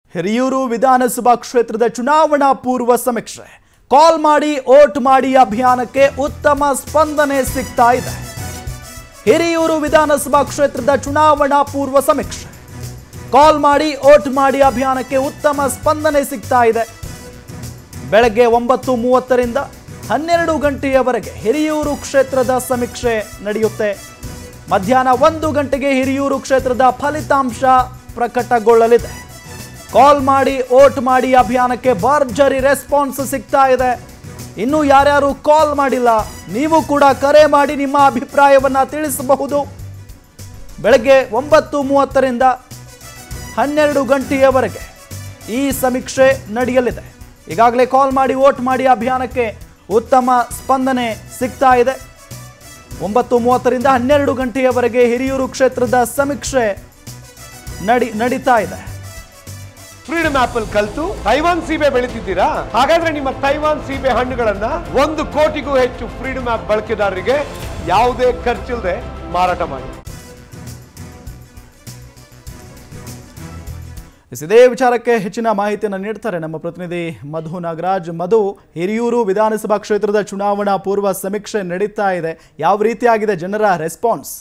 ಹಿರಿಯೂರು ವಿಧಾನಸಭಾ ಕ್ಷೇತ್ರದ ಚುನಾವಣಾ ಪೂರ್ವ ಸಮೀಕ್ಷೆ ಕಾಲ್ ಮಾಡಿ ಓಟ್ ಮಾಡಿ ಅಭಿಯಾನಕ್ಕೆ ಉತ್ತಮ ಸ್ಪಂದನೆ ಸಿಗ್ತಾ ಇದೆ ಹಿರಿಯೂರು ವಿಧಾನಸಭಾ ಕ್ಷೇತ್ರದ ಚುನಾವಣಾ ಪೂರ್ವ ಸಮೀಕ್ಷೆ ಕಾಲ್ ಮಾಡಿ ಓಟ್ ಮಾಡಿ ಅಭಿಯಾನಕ್ಕೆ ಉತ್ತಮ ಸ್ಪಂದನೆ ಸಿಗ್ತಾ ಇದೆ ಬೆಳಗ್ಗೆ ಒಂಬತ್ತು ಮೂವತ್ತರಿಂದ ಹನ್ನೆರಡು ಗಂಟೆಯವರೆಗೆ ಹಿರಿಯೂರು ಕ್ಷೇತ್ರದ ಸಮೀಕ್ಷೆ ನಡೆಯುತ್ತೆ ಮಧ್ಯಾಹ್ನ ಒಂದು ಗಂಟೆಗೆ ಹಿರಿಯೂರು ಕ್ಷೇತ್ರದ ಫಲಿತಾಂಶ ಪ್ರಕಟಗೊಳ್ಳಲಿದೆ ಕಾಲ್ ಮಾಡಿ ಓಟ್ ಮಾಡಿ ಅಭಿಯಾನಕ್ಕೆ ಭರ್ಜರಿ ರೆಸ್ಪಾನ್ಸ್ ಸಿಗ್ತಾ ಇದೆ ಇನ್ನು ಯಾರ್ಯಾರು ಕಾಲ್ ಮಾಡಿಲ್ಲ ನೀವು ಕೂಡ ಕರೆ ಮಾಡಿ ನಿಮ್ಮ ಅಭಿಪ್ರಾಯವನ್ನ ತಿಳಿಸಬಹುದು ಬೆಳಗ್ಗೆ ಒಂಬತ್ತು ಮೂವತ್ತರಿಂದ ಹನ್ನೆರಡು ಗಂಟೆಯವರೆಗೆ ಈ ಸಮೀಕ್ಷೆ ನಡೆಯಲಿದೆ ಈಗಾಗಲೇ ಕಾಲ್ ಮಾಡಿ ವೋಟ್ ಮಾಡಿ ಅಭಿಯಾನಕ್ಕೆ ಉತ್ತಮ ಸ್ಪಂದನೆ ಸಿಗ್ತಾ ಇದೆ ಒಂಬತ್ತು ಮೂವತ್ತರಿಂದ ಹನ್ನೆರಡು ಗಂಟೆಯವರೆಗೆ ಹಿರಿಯೂರು ಕ್ಷೇತ್ರದ ಸಮೀಕ್ಷೆ ನಡಿ ನಡೀತಾ ಇದೆ ಫ್ರೀಡಮ್ ಆಪ್ ಅಲ್ಲಿ ಕಲ್ತು ತೈವಾನ್ ಸೀಬೆ ಬೆಳಿತಿದ್ದೀರಾ ಹಾಗಾದ್ರೆ ನಿಮ್ಮ ತೈವಾನ್ ಸೀಬೆ ಹಣ್ಣುಗಳನ್ನ ಒಂದು ಕೋಟಿಗೂ ಹೆಚ್ಚು ಫ್ರೀಡಮ್ ಆಪ್ ಬಳಕೆದಾರರಿಗೆ ಯಾವುದೇ ಖರ್ಚಿಲ್ಲದೆ ಮಾರಾಟ ಮಾಡಿ ಎಸ್, ಇದೇ ವಿಚಾರಕ್ಕೆ ಹೆಚ್ಚಿನ ಮಾಹಿತಿಯನ್ನು ನೀಡ್ತಾರೆ ನಮ್ಮ ಪ್ರತಿನಿಧಿ ಮಧು ನಾಗರಾಜ್ ಮಧು ಹಿರಿಯೂರು ವಿಧಾನಸಭಾ ಕ್ಷೇತ್ರದ ಚುನಾವಣಾ ಪೂರ್ವ ಸಮೀಕ್ಷೆ ನಡೀತಾ ಇದೆ ಯಾವ ರೀತಿಯಾಗಿದೆ ಜನರ ರೆಸ್ಪಾನ್ಸ್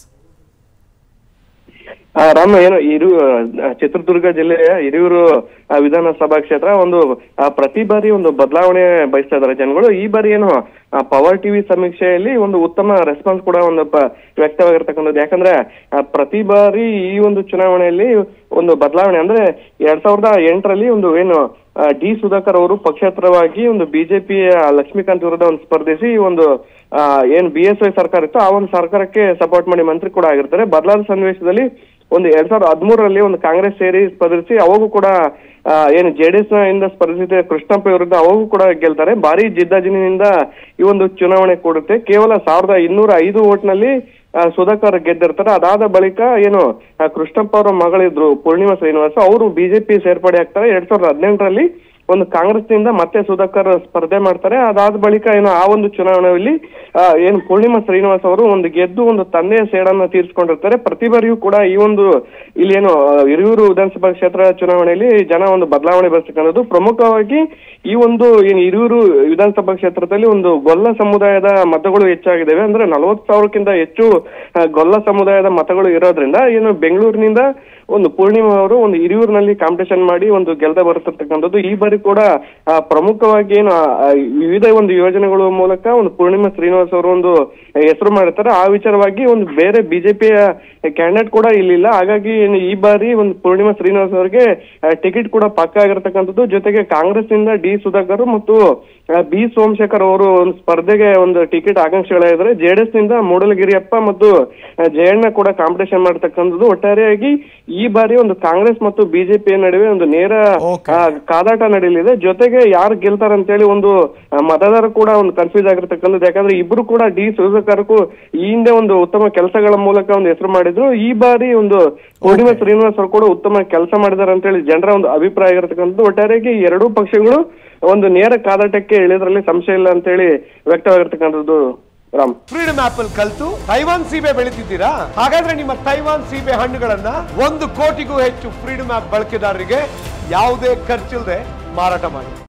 ಆ, ರಾಮ ಏನು ಹಿರು ಆ, ಚಿತ್ರದುರ್ಗ ಜಿಲ್ಲೆಯ ಹಿರಿಯೂರು ಆ, ವಿಧಾನಸಭಾ ಕ್ಷೇತ್ರ ಒಂದು ಆ, ಪ್ರತಿ ಬಾರಿ ಒಂದು ಬದಲಾವಣೆ ಬಯಸ್ತಾ ಇದ್ದಾರೆ ಜನಗಳು ಈ ಬಾರಿ ಏನು ಆ, ಪವರ್ ಟಿವಿ ಸಮೀಕ್ಷೆಯಲ್ಲಿ ಒಂದು ಉತ್ತಮ ರೆಸ್ಪಾನ್ಸ್ ಕೂಡ ಒಂದು ಪ- ವ್ಯಕ್ತವಾಗಿರ್ತಕ್ಕಂಥದ್ದು ಯಾಕಂದ್ರೆ ಆ, ಪ್ರತಿ ಬಾರಿ ಈ ಒಂದು ಚುನಾವಣೆಯಲ್ಲಿ ಒಂದು ಬದಲಾವಣೆ ಅಂದ್ರೆ ಎರಡ್ ಸಾವಿರದ ಎಂಟರಲ್ಲಿ ಒಂದು ಏನು ಆ, ಡಿ ಸುಧಾಕರ್ ಅವರು ಪಕ್ಷೇತರವಾಗಿ ಒಂದು ಬಿಜೆಪಿಯ ಲಕ್ಷ್ಮೀಕಾಂತ್ ವಿರುದ್ಧ ಒಂದು ಸ್ಪರ್ಧಿಸಿ ಒಂದು ಆ, ಏನ್ ಬಿ ಎಸ್ ವೈ ಸರ್ಕಾರ ಇತ್ತು ಆ ಒಂದು ಸರ್ಕಾರಕ್ಕೆ ಸಪೋರ್ಟ್ ಮಾಡಿ ಮಂತ್ರಿ ಕೂಡ ಆಗಿರ್ತಾರೆ ಬದಲಾದ ಸನ್ನಿವೇಶದಲ್ಲಿ ಒಂದು ಎರಡ್ ಸಾವಿರದ ಹದಿಮೂರರಲ್ಲಿ ಒಂದು ಕಾಂಗ್ರೆಸ್ ಸೇರಿ ಸ್ಪರ್ಧಿಸಿ ಅವಾಗೂ ಕೂಡ ಆ, ಏನು ಜೆಡಿಎಸ್ ಇಂದ ಸ್ಪರ್ಧಿಸಿದ ಕೃಷ್ಣಪ್ಪ ವಿರುದ್ಧ ಅವಾಗೂ ಕೂಡ ಗೆಲ್ತಾರೆ ಭಾರಿ ಜಿದ್ದಾಜಿನಿಂದ ಈ ಒಂದು ಚುನಾವಣೆ ಕೂಡುತ್ತೆ ಕೇವಲ ಸಾವಿರದ ಇನ್ನೂರ ಐದು ಓಟ್ನಲ್ಲಿ ಆ, ಸುಧಾಕರ್ ಗೆದ್ದಿರ್ತಾರೆ ಅದಾದ ಬಳಿಕ ಏನು ಆ, ಕೃಷ್ಣಪ್ಪ ಅವರ ಮಗಳಿದ್ರು ಪೂರ್ಣಿಮಾ ಶ್ರೀನಿವಾಸ ಅವರು ಬಿಜೆಪಿ ಸೇರ್ಪಡೆ ಆಗ್ತಾರೆ ಎರಡ್ ಸಾವಿರದ ಹದಿನೆಂಟರಲ್ಲಿ ಒಂದು ಕಾಂಗ್ರೆಸ್ನಿಂದ ಮತ್ತೆ ಸುಧಾಕರ್ ಸ್ಪರ್ಧೆ ಮಾಡ್ತಾರೆ ಅದಾದ ಬಳಿಕ ಏನು ಆ ಒಂದು ಚುನಾವಣೆಯಲ್ಲಿ ಆ, ಏನು ಪೂರ್ಣಿಮಾ ಶ್ರೀನಿವಾಸ್ ಅವರು ಒಂದು ಗೆದ್ದು ಒಂದು ತಂದೆಯ ಸೇಡನ್ನ ತೀರಿಸಿಕೊಂಡಿರ್ತಾರೆ ಪ್ರತಿ ಬಾರಿಯೂ ಕೂಡ ಈ ಒಂದು ಇಲ್ಲಿ ಏನು ಆ, ಹಿರಿಯೂರು ವಿಧಾನಸಭಾ ಕ್ಷೇತ್ರ ಚುನಾವಣೆಯಲ್ಲಿ ಜನ ಒಂದು ಬದಲಾವಣೆ ಬರ್ತಕ್ಕಂಥದ್ದು ಪ್ರಮುಖವಾಗಿ ಈ ಒಂದು ಏನು ಹಿರಿಯೂರು ವಿಧಾನಸಭಾ ಕ್ಷೇತ್ರದಲ್ಲಿ ಒಂದು ಗೊಲ್ಲ ಸಮುದಾಯದ ಮತಗಳು ಹೆಚ್ಚಾಗಿದ್ದಾವೆ ಅಂದ್ರೆ ನಲವತ್ತು ಸಾವಿರಕ್ಕಿಂತ ಹೆಚ್ಚು ಆ, ಗೊಲ್ಲ ಸಮುದಾಯದ ಮತಗಳು ಇರೋದ್ರಿಂದ ಏನು ಬೆಂಗಳೂರಿನಿಂದ ಒಂದು ಪೂರ್ಣಿಮಾ ಅವರು ಒಂದು ಹಿರಿಯೂರಿನಲ್ಲಿ ಕಾಂಪಿಟೇಷನ್ ಮಾಡಿ ಒಂದು ಗೆಲ್ದ ಬರುತ್ತಿರ್ತಕ್ಕಂಥದ್ದು ಈ ಬಾರಿ ಕೂಡ ಆ, ಪ್ರಮುಖವಾಗಿ ಏನು ಆ, ಆ, ವಿವಿಧ ಒಂದು ಯೋಜನೆಗಳ ಮೂಲಕ ಒಂದು ಪೂರ್ಣಿಮಾ ಶ್ರೀನಿವಾಸ್ ಅವರು ಒಂದು ಹೆಸರು ಮಾಡಿರ್ತಾರೆ ಆ ವಿಚಾರವಾಗಿ ಒಂದು ಬೇರೆ ಬಿಜೆಪಿಯ ಕ್ಯಾಂಡಿಡೇಟ್ ಕೂಡ ಇಲ್ಲಿಲ್ಲ ಹಾಗಾಗಿ ಏನು ಈ ಬಾರಿ ಒಂದು ಪೂರ್ಣಿಮಾ ಶ್ರೀನಿವಾಸ್ ಅವರಿಗೆ ಟಿಕೆಟ್ ಕೂಡ ಪಕ್ಕ ಆಗಿರ್ತಕ್ಕಂಥದ್ದು ಜೊತೆಗೆ ಕಾಂಗ್ರೆಸ್ ನಿಂದ ಡಿ ಸುಧಾಕರ್ ಮತ್ತು ಆ, ಬಿ ಸೋಮಶೇಖರ್ ಅವರು ಒಂದು ಸ್ಪರ್ಧೆಗೆ ಒಂದು ಟಿಕೆಟ್ ಆಕಾಂಕ್ಷಿಗಳಾಗಿದ್ದಾರೆ ಜೆಡಿಎಸ್ ನಿಂದ ಮೂಡಲಗಿರಿಯಪ್ಪ ಮತ್ತು ಆ, ಜಯಣ್ಣ ಕೂಡ ಕಾಂಪಿಟೇಷನ್ ಮಾಡ್ತಕ್ಕಂಥದ್ದು ಒಟ್ಟಾರೆಯಾಗಿ ಈ ಬಾರಿ ಒಂದು ಕಾಂಗ್ರೆಸ್ ಮತ್ತು ಬಿಜೆಪಿ ನಡುವೆ ಒಂದು ನೇರ Okay. ಆ, ಕಾದಾಟ ನಡೆಯಲಿದೆ ಜೊತೆಗೆ ಯಾರು ಗೆಲ್ತಾರೆ ಅಂತೇಳಿ ಒಂದು ಆ, ಮತದಾರ ಕೂಡ ಒಂದು ಕನ್ಫ್ಯೂಸ್ ಆಗಿರ್ತಕ್ಕಂಥದ್ದು ಯಾಕಂದ್ರೆ ಇಬ್ರು ಕೂಡ ಡಿ ಸುಧಾಕರ್ಗೂ ಈ ಹಿಂದೆ ಒಂದು ಉತ್ತಮ ಕೆಲಸಗಳ ಮೂಲಕ ಒಂದು ಹೆಸರು ಮಾಡಿದ್ರು ಈ ಬಾರಿ ಒಂದು ಪೂರ್ಣಿಮಾ ಶ್ರೀನಿವಾಸ್ ಅವರು ಕೂಡ ಉತ್ತಮ ಕೆಲಸ ಮಾಡಿದ್ದಾರೆ ಅಂತೇಳಿ ಜನರ ಒಂದು ಅಭಿಪ್ರಾಯ ಆಗಿರ್ತಕ್ಕಂಥದ್ದು ಒಟ್ಟಾರೆಯಾಗಿ ಈ ಎರಡೂ ಪಕ್ಷಗಳು ಒಂದು ನೇರ ಕಾದಾಟಕ್ಕೆ ಇಳಿದ್ರಲ್ಲಿ ಸಂಶಯ ಇಲ್ಲ ಅಂತೇಳಿ ವ್ಯಕ್ತವಾಗಿರ್ತಕ್ಕಂಥದ್ದು ರಾಮ್ ಫ್ರೀಡಮ್ ಆಪ್ ಅಲ್ಲಿ ಕಲ್ತು ತೈವಾನ್ ಸೀಬೆ ಬೆಳಿತಿದ್ದೀರಾ ಹಾಗಾದ್ರೆ ನಿಮ್ಮ ತೈವಾನ್ ಸೀಬೆ ಹಣ್ಣುಗಳನ್ನ ಒಂದು ಕೋಟಿಗೂ ಹೆಚ್ಚು ಫ್ರೀಡಮ್ ಆಪ್ ಬಳಕೆದಾರರಿಗೆ ಯಾವುದೇ ಖರ್ಚಿಲ್ಲದೆ ಮಾರಾಟ ಮಾಡಿ